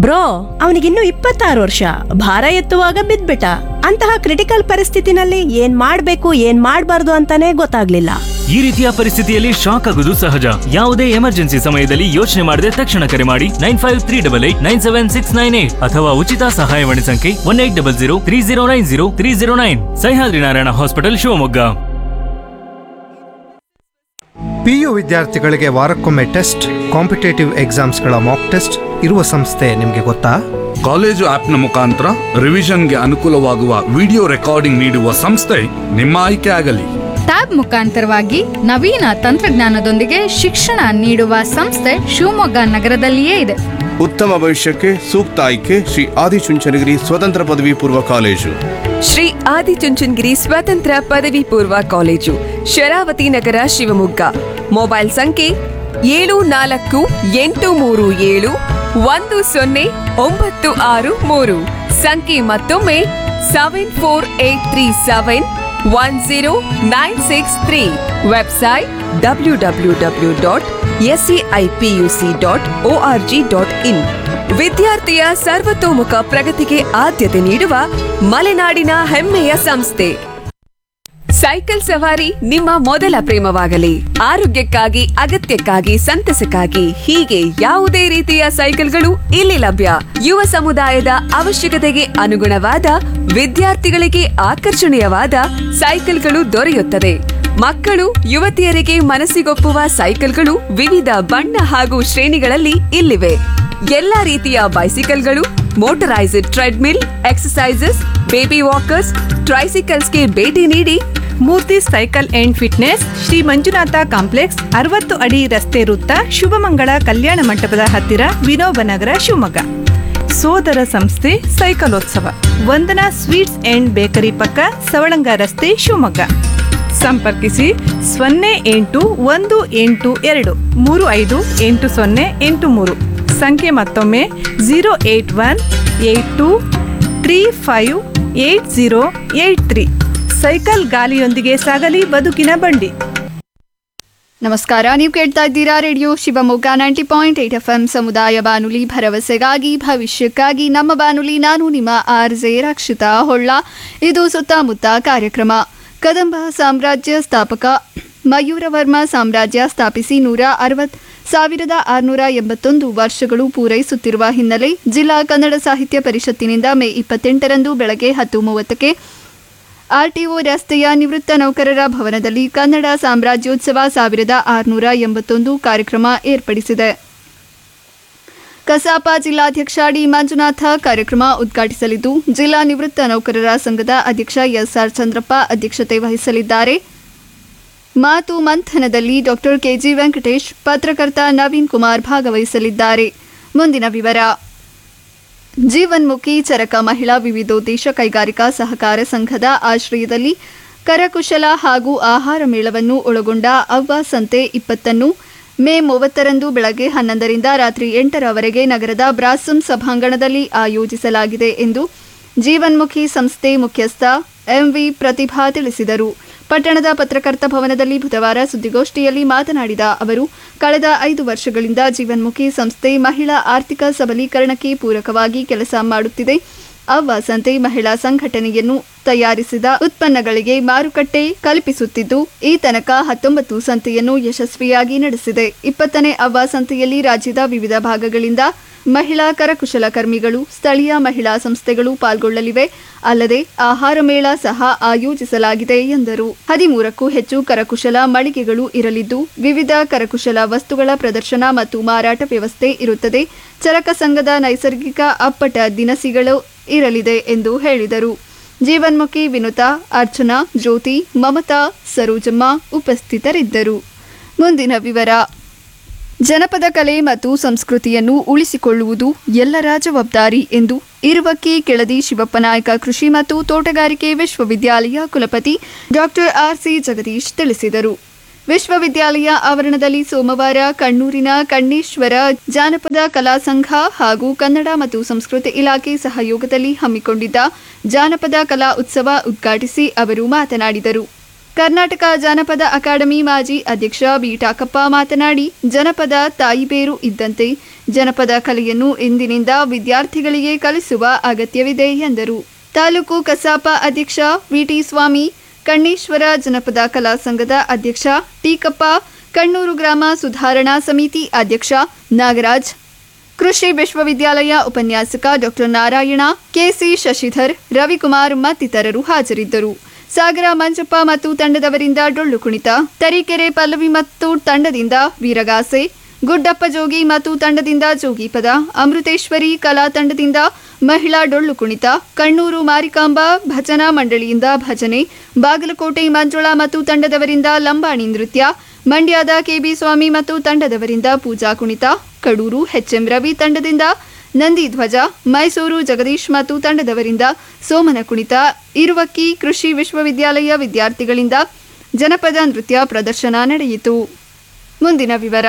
bro ಅವನಿಗಿನ್ನು ಇಪ್ಪತ್ತಾರು ವರ್ಷ ಭಾರ ಎತ್ತುವಾಗ ಬಿದ್ಬಿಟ್ಟ ಅಂತಹ ಕ್ರಿಟಿಕಲ್ ಪರಿಸ್ಥಿತಿನಲ್ಲಿ ಏನ್ ಮಾಡ್ಬೇಕು ಏನ್ ಮಾಡ್ಬಾರ್ದು ಅಂತಾನೆ ಗೊತ್ತಾಗ್ಲಿಲ್ಲ ಈ ರೀತಿಯ ಪರಿಸ್ಥಿತಿಯಲ್ಲಿ ಶಾಕ್ ಆಗುವುದು ಸಹಜ ಯಾವುದೇ ಎಮರ್ಜೆನ್ಸಿ ಸಮಯದಲ್ಲಿ ಯೋಚನೆ ಮಾಡದೆ ತಕ್ಷಣ ಕರೆ ಮಾಡಿ nine five three double eight nine seven six nine eight ಅಥವಾ ಉಚಿತ ಸಹಾಯವಾಣಿ ಸಂಖ್ಯೆ one eight double zero three zero nine zero three zero nine Sahyadri Narayana hospital Shivamogga PU ವಿದ್ಯಾರ್ಥಿಗಳಿಗೆ ವಾರಕ್ಕೊಮ್ಮೆ ಟೆಸ್ಟ್ ಕಾಂಪಿಟೇಟಿವ್ ಎಕ್ಸಾಮ್ಸ್ಗಳ ಮಾಕ್ ಟೆಸ್ಟ್ ಇರುವ ಸಂಸ್ಥೆ ನಿಮಗೆ ಗೊತ್ತಾ ಕಾಲೇಜು ಆಪ್ನ ಮುಖಾಂತರ ರಿವಿಷನ್ಗೆ ಅನುಕೂಲವಾಗುವ ವಿಡಿಯೋ ರೆಕಾರ್ಡಿಂಗ್ ನೀಡುವ ಸಂಸ್ಥೆ ನಿಮ್ಮ ಆಯ್ಕೆ ಆಗಲಿ ಟ್ಯಾಬ್ ಮುಖಾಂತರವಾಗಿ ನವೀನ ತಂತ್ರಜ್ಞಾನದೊಂದಿಗೆ ಶಿಕ್ಷಣ ನೀಡುವ ಸಂಸ್ಥೆ ಶಿವಮೊಗ್ಗ ನಗರದಲ್ಲಿಯೇ ಇದೆ ಉತ್ತಮ ಭವಿಷ್ಯಕ್ಕೆ ಸೂಕ್ತ ಆಯ್ಕೆ ಶ್ರೀ ಆದಿಚುಂಚನಗಿರಿ ಸ್ವತಂತ್ರ ಪದವಿ ಪೂರ್ವ ಕಾಲೇಜು ಶ್ರೀ ಆದಿಚುಂಚನಗಿರಿ ಸ್ವತಂತ್ರ ಪದವಿ ಪೂರ್ವ ಕಾಲೇಜು ಶರಾವತಿ ನಗರ ಶಿವಮೊಗ್ಗ ಮೊಬೈಲ್ ಸಂಖ್ಯೆ ಏಳು ನಾಲ್ಕು ಎಂಟು ಮೂರು ಏಳು ಒಂದು ಸೊನ್ನೆ ಒಂಬತ್ತು ಆರು ಮೂರು ಸಂಖ್ಯೆ ಮತ್ತೊಮ್ಮೆ seven four eight three seven one zero nine six three website W W W dot S C I P U C dot O R G dot in ವಿದ್ಯಾರ್ಥಿಯ ಸರ್ವತೋಮುಖ ಪ್ರಗತಿಗೆ ಆದ್ಯತೆ ನೀಡುವ ಮಲೆನಾಡಿನ ಹೆಮ್ಮೆಯ ಸಂಸ್ಥೆ ಸೈಕಲ್ ಸವಾರಿ ನಿಮ್ಮ ಮೊದಲ ಪ್ರೇಮವಾಗಲಿ ಆರೋಗ್ಯಕ್ಕಾಗಿ ಅಗತ್ಯಕ್ಕಾಗಿ ಸಂತಸಕ್ಕಾಗಿ ಹೀಗೆ ಯಾವುದೇ ರೀತಿಯ ಸೈಕಲ್ಗಳು ಇಲ್ಲಿ ಲಭ್ಯ ಯುವ ಸಮುದಾಯದ ಅವಶ್ಯಕತೆಗೆ ಅನುಗುಣವಾದ ವಿದ್ಯಾರ್ಥಿಗಳಿಗೆ ಆಕರ್ಷಣೀಯವಾದ ಸೈಕಲ್ಗಳು ದೊರೆಯುತ್ತದೆ ಮಕ್ಕಳು ಯುವತಿಯರಿಗೆ ಮನಸ್ಸಿಗೊಪ್ಪುವ ಸೈಕಲ್ಗಳು ವಿವಿಧ ಬಣ್ಣ ಹಾಗೂ ಶ್ರೇಣಿಗಳಲ್ಲಿ ಇಲ್ಲಿವೆ ಎಲ್ಲಾ ರೀತಿಯ ಬೈಸಿಕಲ್ಗಳು motorised treadmill exercises baby walkers ಟ್ರೈಸಿಕಲ್ಸ್ಗೆ ಭೇಟಿ ನೀಡಿ Murthy cycle and fitness Shri Manjunatha complex ಅರವತ್ತು ಅಡಿ ರಸ್ತೆ ವೃತ್ತ ಶುಭಮಂಗಳ ಕಲ್ಯಾಣ ಮಂಟಪದ ಹತ್ತಿರ ವಿನೋಬನಗರ ಶಿವಮೊಗ್ಗ ಸೋದರ ಸಂಸ್ಥೆ ಸೈಕಲೋತ್ಸವ ವಂದನಾ ಸ್ವೀಟ್ಸ್ ಅಂಡ್ ಬೇಕರಿ ಪಕ್ಕ ಸವಳಂಗ ರಸ್ತೆ ಶಿವಮೊಗ್ಗ ಸಂಪರ್ಕಿಸಿ ಸೊನ್ನೆ ಎಂಟು ಒಂದು ಎಂಟು ಎರಡು ಮೂರು ಐದು ಎಂಟು ಸೊನ್ನೆ ಎಂಟು ಮೂರು ಸಂಖ್ಯೆ ಮತ್ತೊಮ್ಮೆ zero eight one eight two three five eight zero eight three cycle ಗಾಲಿಯೊಂದಿಗೆ ಸಾಗಲಿ ಬದುಕಿನ ಬಂಡಿ ನಮಸ್ಕಾರ ನೀವು ಕೇಳ್ತಾ ಇದ್ದೀರಾ radio Shivamogga ninety point eight F M ಸಮುದಾಯ ಬಾನುಲಿ ಭರವಸೆಗಾಗಿ ಭವಿಷ್ಯಕ್ಕಾಗಿ ನಮ್ಮ ಬಾನುಲಿ ನಾನು ನಿಮ್ಮ ಆರ್ ಜೆ ರಕ್ಷಿತಾ ಹೊಳ್ಳ ಇದು ಸುತ್ತಮುತ್ತ ಕಾರ್ಯಕ್ರಮ ಕದಂಬ ಸಾಮ್ರಾಜ್ಯ ಸ್ಥಾಪಕ ಮಯೂರವರ್ಮ ಸಾಮ್ರಾಜ್ಯ ಸ್ಥಾಪಿಸಿ ನೂರ ಅರವತ್ ಸಾವಿರದ ಆರುನೂರ ಎಂಬತ್ತೊಂದು ವರ್ಷಗಳು ಪೂರೈಸುತ್ತಿರುವ ಹಿನ್ನೆಲೆ ಜಿಲ್ಲಾ ಕನ್ನಡ ಸಾಹಿತ್ಯ ಪರಿಷತ್ತಿನಿಂದ ಮೇ ಇಪ್ಪತ್ತೆಂಟರಂದು ಬೆಳಗ್ಗೆ ಹತ್ತು ಮೂವತ್ತಕ್ಕೆ ಆರ್ಟಿಒ ರಸ್ತೆಯ ನಿವೃತ್ತ ನೌಕರರ ಭವನದಲ್ಲಿ ಕನ್ನಡ ಸಾಮ್ರಾಜ್ಯೋತ್ಸವ ಸಾವಿರದ ಆರುನೂರ ಎಂಬತ್ತೊಂದು ಕಾರ್ಯಕ್ರಮ ಏರ್ಪಡಿಸಿದೆ ಕಸಾಪ ಜಿಲ್ಲಾಧ್ಯಕ್ಷ ಡಿ ಮಂಜುನಾಥ ಕಾರ್ಯಕ್ರಮ ಉದ್ಘಾಟಿಸಲಿದ್ದು ಜಿಲ್ಲಾ ನಿವೃತ್ತ ನೌಕರರ ಸಂಘದ ಅಧ್ಯಕ್ಷ ಎಸ್ಆರ್ ಚಂದ್ರಪ್ಪ ಅಧ್ಯಕ್ಷತೆ ವಹಿಸಲಿದ್ದಾರೆ ಮಾತು ಮಂಥನದಲ್ಲಿ ಡಾಕ್ಟರ್ ಕೆಜಿ ವೆಂಕಟೇಶ್ ಪತ್ರಕರ್ತ ನವೀನ್ ಕುಮಾರ್ ಭಾಗವಹಿಸಲಿದ್ದಾರೆ ಮುಂದಿನ ವಿವರ ಜೀವನ್ಮುಖಿ ಚರಕ ಮಹಿಳಾ ವಿವಿಧೋದ್ದೇಶ ಕೈಗಾರಿಕಾ ಸಹಕಾರ ಸಂಘದ ಆಶ್ರಯದಲ್ಲಿ ಕರಕುಶಲ ಹಾಗೂ ಆಹಾರ ಮೇಳವನ್ನು ಒಳಗೊಂಡ ಅವ್ವ ಸಂತೆ ಇಪ್ಪತ್ತನ್ನು ಮೇ ಮೂವತ್ತರಂದು ಬೆಳಗ್ಗೆ ಹನ್ನೊಂದರಿಂದ ರಾತ್ರಿ ಎಂಟರವರೆಗೆ ನಗರದ ಬ್ರಾಸಂ ಸಭಾಂಗಣದಲ್ಲಿ ಆಯೋಜಿಸಲಾಗಿದೆ ಎಂದು ಜೀವನ್ಮುಖಿ ಸಂಸ್ಥೆ ಮುಖ್ಯಸ್ಥ ಎಂವಿ ಪ್ರತಿಭಾ ತಿಳಿಸಿದರು ಪಟ್ಟಣದ ಪತ್ರಕರ್ತ ಭವನದಲ್ಲಿ ಬುಧವಾರ ಸುದ್ದಿಗೋಷ್ಠಿಯಲ್ಲಿ ಮಾತನಾಡಿದ ಅವರು ಕಳೆದ ಐದು ವರ್ಷಗಳಿಂದ ಜೀವನ್ಮುಖಿ ಸಂಸ್ಥೆ ಮಹಿಳಾ ಆರ್ಥಿಕ ಸಬಲೀಕರಣಕ್ಕೆ ಪೂರಕವಾಗಿ ಕೆಲಸ ಮಾಡುತ್ತಿದೆ ಅವ್ವ ಸಂತೆ ಮಹಿಳಾ ಸಂಘಟನೆಯನ್ನು ತಯಾರಿಸಿದ ಉತ್ಪನ್ನಗಳಿಗೆ ಮಾರುಕಟ್ಟೆ ಕಲ್ಪಿಸುತ್ತಿದ್ದು ಈ ತನಕ ಹತ್ತೊಂಬತ್ತು ಸಂತೆಯನ್ನು ಯಶಸ್ವಿಯಾಗಿ ನಡೆಸಿದೆ ಇಪ್ಪತ್ತನೇ ಅವ್ವ ಸಂತೆಯಲ್ಲಿ ರಾಜ್ಯದ ವಿವಿಧ ಭಾಗಗಳಿಂದ ಮಹಿಳಾ ಕರಕುಶಲಕರ್ಮಿಗಳು ಸ್ಥಳೀಯ ಮಹಿಳಾ ಸಂಸ್ಥೆಗಳು ಪಾಲ್ಗೊಳ್ಳಲಿವೆ ಅಲ್ಲದೆ ಆಹಾರ ಮೇಳ ಸಹ ಆಯೋಜಿಸಲಾಗಿದೆ ಎಂದರು ಹದಿಮೂರಕ್ಕೂ ಹೆಚ್ಚು ಕರಕುಶಲ ಮಳಿಗೆಗಳು ಇರಲಿದ್ದು ವಿವಿಧ ಕರಕುಶಲ ವಸ್ತುಗಳ ಪ್ರದರ್ಶನ ಮತ್ತು ಮಾರಾಟ ವ್ಯವಸ್ಥೆ ಇರುತ್ತದೆ ಚರಕ ಸಂಘದ ನೈಸರ್ಗಿಕ ಅಪ್ಪಟ ದಿನಸಿಗಳು ಇರಲಿದೆ ಎಂದು ಹೇಳಿದರು ಜೀವನ್ಮುಖಿ ವಿನುತಾ ಅರ್ಚನಾ ಜ್ಯೋತಿ ಮಮತಾ ಸರೋಜಮ್ಮ ಉಪಸ್ಥಿತರಿದ್ದರು ಮುಂದಿನ ವಿವರ ಜನಪದ ಕಲೆ ಮತ್ತು ಸಂಸ್ಕೃತಿಯನ್ನು ಉಳಿಸಿಕೊಳ್ಳುವುದು ಎಲ್ಲರ ಜವಾಬ್ದಾರಿ ಎಂದು ಇರುವಕ್ಕಿ ಕೆಳದಿ ಶಿವಪ್ಪನಾಯಕ ಕೃಷಿ ಮತ್ತು ತೋಟಗಾರಿಕೆ ವಿಶ್ವವಿದ್ಯಾಲಯ ಕುಲಪತಿ ಡಾಕ್ಟರ್ ಆರ್ಸಿ ಜಗದೀಶ್ ತಿಳಿಸಿದರು ವಿಶ್ವವಿದ್ಯಾಲಯ ಆವರಣದಲ್ಲಿ ಸೋಮವಾರ ಕಣ್ಣೂರಿನ ಕಣ್ಣೇಶ್ವರ ಜಾನಪದ ಕಲಾ ಸಂಘ ಹಾಗೂ ಕನ್ನಡ ಮತ್ತು ಸಂಸ್ಕೃತಿ ಇಲಾಖೆ ಸಹಯೋಗದಲ್ಲಿ ಹಮ್ಮಿಕೊಂಡಿದ್ದ ಜಾನಪದ ಕಲಾ ಉತ್ಸವ ಉದ್ಘಾಟಿಸಿ ಅವರು ಮಾತನಾಡಿದರು ಕರ್ನಾಟಕ ಜಾನಪದ ಅಕಾಡೆಮಿ ಮಾಜಿ ಅಧ್ಯಕ್ಷ ಬಿ ಟಾಕಪ್ಪ ಮಾತನಾಡಿ ಜನಪದ ತಾಯಿ ಬೇರು ಇದ್ದಂತೆ ಜನಪದ ಕಲೆಯನ್ನು ಇಂದಿನಿಂದ ವಿದ್ಯಾರ್ಥಿಗಳಿಗೆ ಕಲಿಸುವ ಅಗತ್ಯವಿದೆ ಎಂದರು ತಾಲೂಕು ಕಸಾಪ ಅಧ್ಯಕ್ಷ ವಿಟಿ ಸ್ವಾಮಿ ಕಣ್ಣೇಶ್ವರ ಜನಪದ ಕಲಾ ಸಂಘದ ಅಧ್ಯಕ್ಷ ಟೀಕಪ್ಪ ಕಣ್ಣೂರು ಗ್ರಾಮ ಸುಧಾರಣಾ ಸಮಿತಿ ಅಧ್ಯಕ್ಷ ನಾಗರಾಜ್ ಕೃಷಿ ವಿಶ್ವವಿದ್ಯಾಲಯ ಉಪನ್ಯಾಸಕ ಡಾಕ್ಟರ್ ನಾರಾಯಣ ಕೆಸಿ ಶಶಿಧರ್ ರವಿಕುಮಾರ್ ಮತ್ತಿತರರು ಹಾಜರಿದ್ದರು ಸಾಗರ ಮಂಜಪ್ಪ ಮತ್ತು ತಂಡದವರಿಂದ ಡೊಳ್ಳು ಕುಣಿತ ತರೀಕೆರೆ ಪಲ್ಲವಿ ಮತ್ತು ತಂಡದಿಂದ ವೀರಗಾಸೆ ಗುಡ್ಡಪ್ಪ ಜೋಗಿ ಮತ್ತು ತಂಡದಿಂದ ಜೋಗಿ ಪದ ಅಮೃತೇಶ್ವರಿ ಕಲಾ ತಂಡದಿಂದ ಮಹಿಳಾ ಡೊಳ್ಳು ಕುಣಿತ ಕಣ್ಣೂರು ಮಾರಿಕಾಂಬ ಭಜನಾ ಮಂಡಳಿಯಿಂದ ಭಜನೆ ಬಾಗಲಕೋಟೆ ಮಂಜುಳಾ ಮತ್ತು ತಂಡದವರಿಂದ ಲಂಬಾಣಿ ನೃತ್ಯ ಮಂಡ್ಯದ ಕೆಬಿ ಸ್ವಾಮಿ ಮತ್ತು ತಂಡದವರಿಂದ ಪೂಜಾ ಕುಣಿತ ಕಡೂರು ಎಚ್ಎಂ ರವಿ ತಂಡದಿಂದ ನಂದಿ ಧ್ವಜ ಮೈಸೂರು ಜಗದೀಶ್ ಮತ್ತು ತಂಡದವರಿಂದ ಸೋಮನ ಕುಣಿತ ಇರುವಕ್ಕಿ ಕೃಷಿ ವಿಶ್ವವಿದ್ಯಾಲಯ ವಿದ್ಯಾರ್ಥಿಗಳಿಂದ ಜನಪದ ನೃತ್ಯ ಪ್ರದರ್ಶನ ನಡೆಯಿತು ಮುಂದಿನ ವಿವರ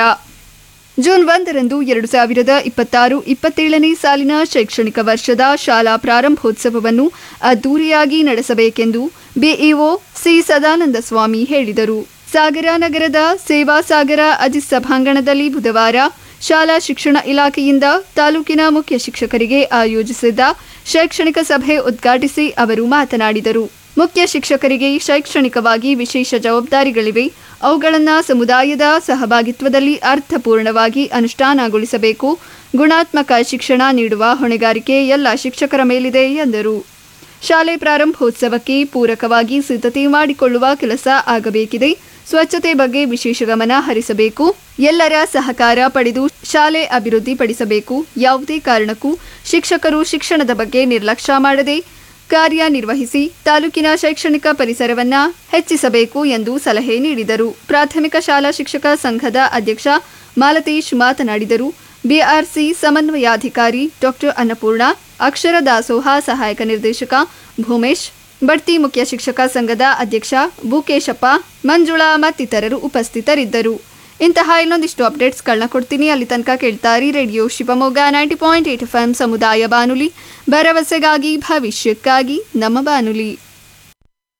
ಜೂನ್ ಒಂದರಂದು ಎರಡು ಸಾವಿರದ ಇಪ್ಪತ್ತಾರು ಇಪ್ಪತ್ತೇಳನೇ ಸಾಲಿನ ಶೈಕ್ಷಣಿಕ ವರ್ಷದ ಶಾಲಾ ಪ್ರಾರಂಭೋತ್ಸವವನ್ನು ಅದ್ದೂರಿಯಾಗಿ ನಡೆಸಬೇಕೆಂದು ಬಿಇಒ ಸಿ ಸದಾನಂದ ಸ್ವಾಮಿ ಹೇಳಿದರು ಸಾಗರ ನಗರದ ಸೇವಾ ಸಾಗರ ಅಜಿತ್ ಸಭಾಂಗಣದಲ್ಲಿ ಬುಧವಾರ ಶಾಲಾ ಶಿಕ್ಷಣ ಇಲಾಖೆಯಿಂದ ತಾಲೂಕಿನ ಮುಖ್ಯ ಶಿಕ್ಷಕರಿಗೆ ಆಯೋಜಿಸಿದ್ದ ಶೈಕ್ಷಣಿಕ ಸಭೆ ಉದ್ಘಾಟಿಸಿ ಅವರು ಮಾತನಾಡಿದರು ಮುಖ್ಯ ಶಿಕ್ಷಕರಿಗೆ ಶೈಕ್ಷಣಿಕವಾಗಿ ವಿಶೇಷ ಜವಾಬ್ದಾರಿಗಳಿವೆ ಅವುಗಳನ್ನು ಸಮುದಾಯದ ಸಹಭಾಗಿತ್ವದಲ್ಲಿ ಅರ್ಥಪೂರ್ಣವಾಗಿ ಅನುಷ್ಠಾನಗೊಳಿಸಬೇಕು ಗುಣಾತ್ಮಕ ಶಿಕ್ಷಣ ನೀಡುವ ಹೊಣೆಗಾರಿಕೆ ಎಲ್ಲ ಶಿಕ್ಷಕರ ಮೇಲಿದೆ ಎಂದರು ಶಾಲೆ ಪ್ರಾರಂಭೋತ್ಸವಕ್ಕೆ ಪೂರಕವಾಗಿ ಸಿದ್ಧತೆ ಮಾಡಿಕೊಳ್ಳುವ ಕೆಲಸ ಆಗಬೇಕಿದೆ ಸ್ವಚ್ಛತೆ ಬಗ್ಗೆ ವಿಶೇಷ ಗಮನ ಹರಿಸಬೇಕು ಎಲ್ಲರ ಸಹಕಾರ ಪಡೆದು ಶಾಲೆ ಅಭಿವೃದ್ಧಿಪಡಿಸಬೇಕು ಯಾವುದೇ ಕಾರಣಕ್ಕೂ ಶಿಕ್ಷಕರು ಶಿಕ್ಷಣದ ಬಗ್ಗೆ ನಿರ್ಲಕ್ಷ್ಯ ಮಾಡದೆ ಕಾರ್ಯನಿರ್ವಹಿಸಿ ತಾಲೂಕಿನ ಶೈಕ್ಷಣಿಕ ಪರಿಸರವನ್ನ ಹೆಚ್ಚಿಸಬೇಕು ಎಂದು ಸಲಹೆ ನೀಡಿದರು ಪ್ರಾಥಮಿಕ ಶಾಲಾ ಶಿಕ್ಷಕ ಸಂಘದ ಅಧ್ಯಕ್ಷ ಮಾಲತೇಶ್ ಮಾತನಾಡಿದರು ಬಿಆರ್ಸಿ ಸಮನ್ವಯಾಧಿಕಾರಿ ಡಾಕ್ಟರ್ ಅನ್ನಪೂರ್ಣ ಅಕ್ಷರ ದಾಸೋಹ ಸಹಾಯಕ ನಿರ್ದೇಶಕ ಭೂಮೇಶ್ ಬಡ್ತಿ ಮುಖ್ಯ ಶಿಕ್ಷಕ ಸಂಘದ ಅಧ್ಯಕ್ಷ ಭೂಕೇಶಪ್ಪ ಮಂಜುಳಾ ಮತ್ತಿತರರು ಉಪಸ್ಥಿತರಿದ್ದರು ಇಂತಹ ಇನ್ನೊಂದಿಷ್ಟು ಅಪ್ಡೇಟ್ಸ್ಗಳನ್ನ ಕೊಡ್ತೀನಿ ಅಲ್ಲಿ ತನಕ ಕೇಳ್ತಾರಿ radio Shivamogga ninety point eight F M ಸಮುದಾಯ ಬಾನುಲಿ ಭರವಸೆಗಾಗಿ ಭವಿಷ್ಯಕ್ಕಾಗಿ ನಮ್ಮ ಬಾನುಲಿ